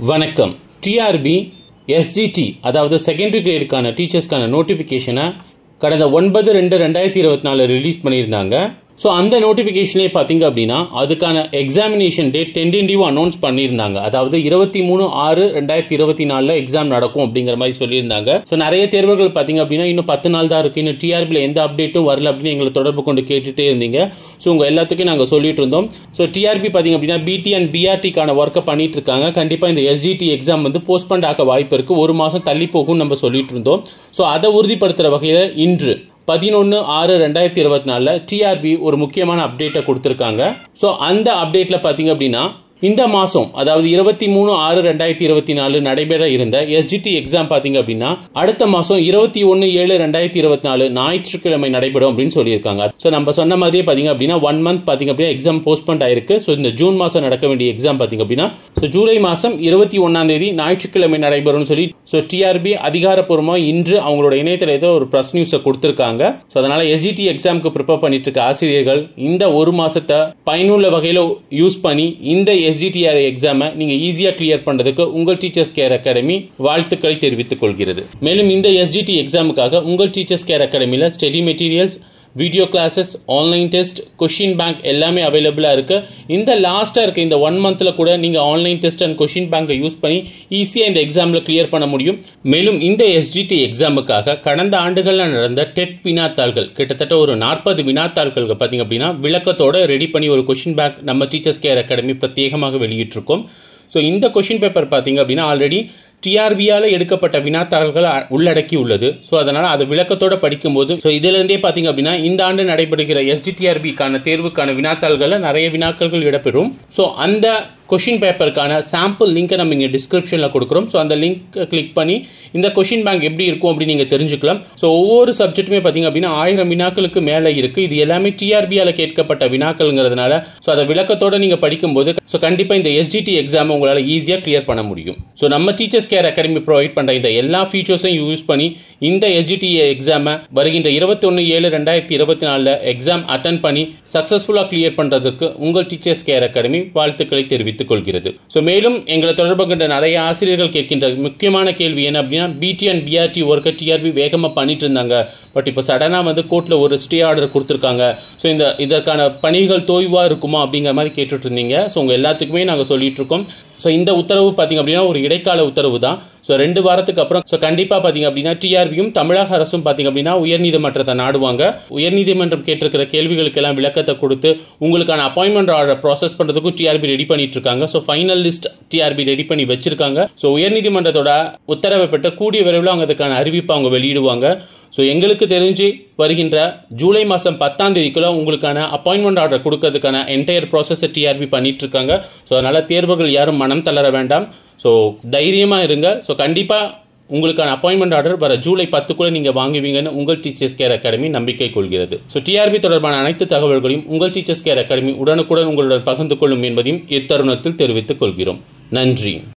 வணக்கம் TRB SGT அதாவது secondary கிரேடுக்கான டீச்சர்ஸ்க்கான நோட்டிஃபிகேஷனை கடந்த ஒன்பது ரெண்டு ரெண்டாயிரத்தி இருபத்தி நாலு ரிலீஸ் பண்ணியிருந்தாங்க ஸோ அந்த நோட்டிஃபிகேஷனே பார்த்தீங்க அப்படின்னா அதுக்கான எக்ஸாமினேஷன் டேட் டென்டென்டிவ் அனௌன்ஸ் பண்ணியிருந்தாங்க அதாவது இருபத்தி மூணு ஆறு ரெண்டாயிரத்தி இருபத்தி நாலில் எக்ஸாம் நடக்கும் அப்படிங்கிற மாதிரி சொல்லியிருந்தாங்க ஸோ நிறைய தேர்வுகள் பார்த்தீங்க அப்படின்னா இன்னும் பத்து நாள் தான் இருக்குது இன்னும் டிஆர்பியில் எந்த அப்டேட்டும் வரல அப்படின்னு எங்களை தொடர்பு கொண்டு கேட்டுகிட்டே இருந்தீங்க ஸோ உங்கள் எல்லாத்துக்கும் நாங்கள் சொல்லிட்டு இருந்தோம் ஸோ டிஆர்பி பார்த்தீங்க அப்படின்னா பிடி அண்ட் பிஆர்டிக்கான ஒர்க்கை பண்ணிட்டு இருக்காங்க கண்டிப்பாக இந்த எஸ்ஜிடி எக்ஸாம் வந்து போஸ்ட்பண்ட் ஆக வாய்ப்பு இருக்குது ஒரு மாதம் தள்ளி போகும் நம்ம சொல்லிட்டு இருந்தோம் ஸோ அதை உறுதிப்படுத்துகிற வகையில் இன்று பதினொன்று ஆறு ரெண்டாயிரத்தி இருபத்தி நாலில் டிஆர்பி ஒரு முக்கியமான அப்டேட்டை கொடுத்துருக்காங்க ஸோ அந்த அப்டேட்டில் பார்த்தீங்க அப்படின்னா இந்த மாதம் அதாவது இருபத்தி மூணு ஆறு ரெண்டாயிரத்தி இருபத்தி நாலு நடைபெற இருந்த எஸ்ஜிடி எக்ஸாம் பார்த்தீங்க அப்படின்னா அடுத்த மாதம் இருபத்தி ஒன்று ஏழு ரெண்டாயிரத்தி இருபத்தி நாலு ஞாயிற்றுக்கிழமை நடைபெறும் அப்படின்னு சொல்லியிருக்காங்க ஸோ நம்ம சொன்ன மாதிரியே பார்த்தீங்க அப்படின்னா ஒன் மந்த் பார்த்தீங்க அப்படின்னா எக்ஸாம் போஸ்ட்பண்ட் ஆயிருக்கு ஸோ இந்த ஜூன் மாதம் நடக்க வேண்டிய எக்ஸாம் பார்த்தீங்க அப்படின்னா ஸோ ஜூலை மாதம் இருபத்தி ஒன்றாம் தேதி ஞாயிற்றுக்கிழமை நடைபெறும்னு சொல்லி ஸோ டிஆர்பி அதிகாரப்பூர்வமாக இன்று அவங்களோட இணையதளத்தில் ஒரு ப்ரெஸ் நியூஸை கொடுத்துருக்காங்க ஸோ அதனால் எஸ்ஜிடி எக்ஸாமுக்கு ப்ரிப்பேர் பண்ணிட்டு இருக்க ஆசிரியர்கள் இந்த ஒரு மாதத்தை பயனுள்ள வகையில் யூஸ் பண்ணி இந்த எஸ்ஜிடிஆர் எக்ஸாமை நீங்கள் ஈஸியாக கிளியர் பண்ணுறதுக்கு உங்கள் டீச்சர்ஸ் கேர் அகாடமி வாழ்த்துக்களை தெரிவித்துக் கொள்கிறது மேலும் இந்த எஸ்ஜிடி எக்ஸாமுக்காக உங்கள் டீச்சர்ஸ் கேர் அகாடமியில் study materials video classes online test question bank எல்லாமே அவைலபிளாக இருக்குது இந்த லாஸ்ட்டாக இருக்க இந்த ஒன் மந்தில் கூட நீங்கள் ஆன்லைன் டெஸ்ட் அண்ட் கொஷின் பேங்கை யூஸ் பண்ணி ஈஸியாக இந்த எக்ஸாமில் கிளியர் பண்ண முடியும் மேலும் இந்த எஸ்ஜிடி எக்ஸாமுக்காக கடந்த ஆண்டுகளில் நடந்த டெட் வினாத்தாள்கள் கிட்டத்தட்ட ஒரு நாற்பது வினாத்தாள்கள் பார்த்தீங்க அப்படின்னா விளக்கத்தோட ரெடி பண்ணி ஒரு கொஷின் பேங்க் நம்ம டீச்சர்ஸ் கேர் அகாடமி பிரத்யேகமாக வெளியிட்டிருக்கோம் ஸோ இந்த கொஷின் பேப்பர் பார்த்தீங்க அப்படின்னா ஆல்ரெடி டிஆர்பியால் எடுக்கப்பட்ட வினாத்தாள்கள் உள்ளடக்கி உள்ளது ஸோ அதனால் அதை விளக்கத்தோடு படிக்கும்போது ஸோ இதிலிருந்தே பார்த்தீங்க அப்படின்னா இந்த ஆண்டு நடைபெறுகிற எஸ்டிடிஆர்பிக்கான தேர்வுக்கான வினாத்தாள்களில் நிறைய வினாக்கள் இடம்பெறும் ஸோ அந்த கொஷின் பேப்பருக்கான சாம்பிள் லிங்க்கை நம்ம இங்கே டிஸ்கிரிப்ஷனில் கொடுக்குறோம் ஸோ அந்த லிங்க் கிளிக் பண்ணி இந்த கொஷின் பேங்க் எப்படி இருக்கும் அப்படின்னு நீங்கள் தெரிஞ்சுக்கலாம் ஸோ ஒவ்வொரு சப்ஜெக்ட்டுமே பார்த்தீங்க அப்படின்னா ஆயிரம் வினாக்களுக்கு மேலே இருக்குது இது எல்லாமே டிஆர்பியால் கேட்கப்பட்ட வினாக்கள்ங்கிறதுனால ஸோ அதை விளக்கத்தோடு நீங்கள் படிக்கும்போது ஸோ கண்டிப்பாக இந்த எஸ்ஜிடி எக்ஸாம் உங்களால் ஈஸியாக கிளியர் பண்ண முடியும் ஸோ நம்ம டீச்சர்ஸ் கேர் அகாடமி ப்ரொவைட் பண்ணுற இந்த எல்லா ஃபீச்சர்ஸையும் யூஸ் பண்ணி இந்த எஸ்ஜிடி எக்ஸாமை வருகின்ற இருபத்தொன்று ஏழு ரெண்டாயிரத்தி இருபத்தி நாலில் எக்ஸாம் அட்டன் பண்ணி சக்ஸஸ்ஃபுல்லாக கிளியர் பண்ணுறதுக்கு உங்கள் டீச்சர்ஸ் கேர் அகாடமி வாழ்த்துக்களை தெரிவித்து தெரிவித்துக் கொள்கிறது ஸோ மேலும் எங்களை தொடர்பு கொண்ட நிறைய ஆசிரியர்கள் கேட்கின்ற முக்கியமான கேள்வி என்ன அப்படின்னா பிடி அண்ட் பிஆர்டி ஒர்க்கை டிஆர்பி வேகமாக பண்ணிட்டு இருந்தாங்க பட் இப்போ சடனாக வந்து கோர்ட்டில் ஒரு ஸ்டே ஆர்டர் கொடுத்துருக்காங்க ஸோ இந்த இதற்கான பணிகள் தோய்வாக இருக்குமா அப்படிங்கிற மாதிரி கேட்டுட்டு இருந்தீங்க ஸோ உங்கள் எல்லாத்துக்குமே நாங்கள் சொல்லிட்டு இருக்கோம் ஸோ இந்த உத்தரவு பார்த்தீங்க அப்படின்னா ஒரு இடைக்கால உத்தரவு தான் ஸோ ரெண்டு வாரத்துக்கு அப்புறம் ஸோ கண்டிப்பாக பார்த்தீங்க அப்படின்னா டிஆர்பியும் தமிழக அரசும் பார்த்தீங்க அப்படின்னா உயர்நீதிமன்றத்தை நாடுவாங்க உயர்நீதிமன்றம் கேட்டிருக்கிற கேள்விகளுக்கெல்லாம் விளக்கத்தை கொடுத்து உங்களுக்கான அப்பாயின்மெண்ட் ஆர்டர் ப்ராசஸ் பண்ணுறதுக்கும் டிஆர்பி ரெடி பண்ணிட்டு இருக்காங்க so final list TRB ready பண்ணி வச்சிருக்காங்க ஸோ உயர்நீதிமன்றத்தோட உத்தரவை பெற்ற கூடிய விரைவில் அவங்க அதுக்கான அறிவிப்பை அவங்க வெளியிடுவாங்க ஸோ எங்களுக்கு தெரிஞ்சு வருகின்ற ஜூலை மாதம் பத்தாம் தேதிக்குள்ள உங்களுக்கான அப்பாயின்மெண்ட் ஆர்டர் கொடுக்கறதுக்கான என்டையர் ப்ராசஸை டிஆர்பி பண்ணிட்டு இருக்காங்க ஸோ அதனால் தேர்வுகள் யாரும் மனம் தளர வேண்டாம் ஸோ தைரியமாக இருங்க ஸோ கண்டிப்பாக உங்களுக்கான அப்பாயின்மெண்ட் ஆர்டர் வர ஜூலை பத்துக்குள்ள நீங்கள் வாங்குவீங்கன்னு உங்கள் டீச்சர்ஸ் கேர் அகாடமி நம்பிக்கை கொள்கிறது ஸோ டிஆர்பி தொடர்பான அனைத்து தகவல்களையும் உங்கள் டீச்சர்ஸ் கேர் அகாடமி உடனுக்குடன் உங்களுடன் பகிர்ந்து கொள்ளும் என்பதையும் இத்தருணத்தில் தெரிவித்துக் கொள்கிறோம் நன்றி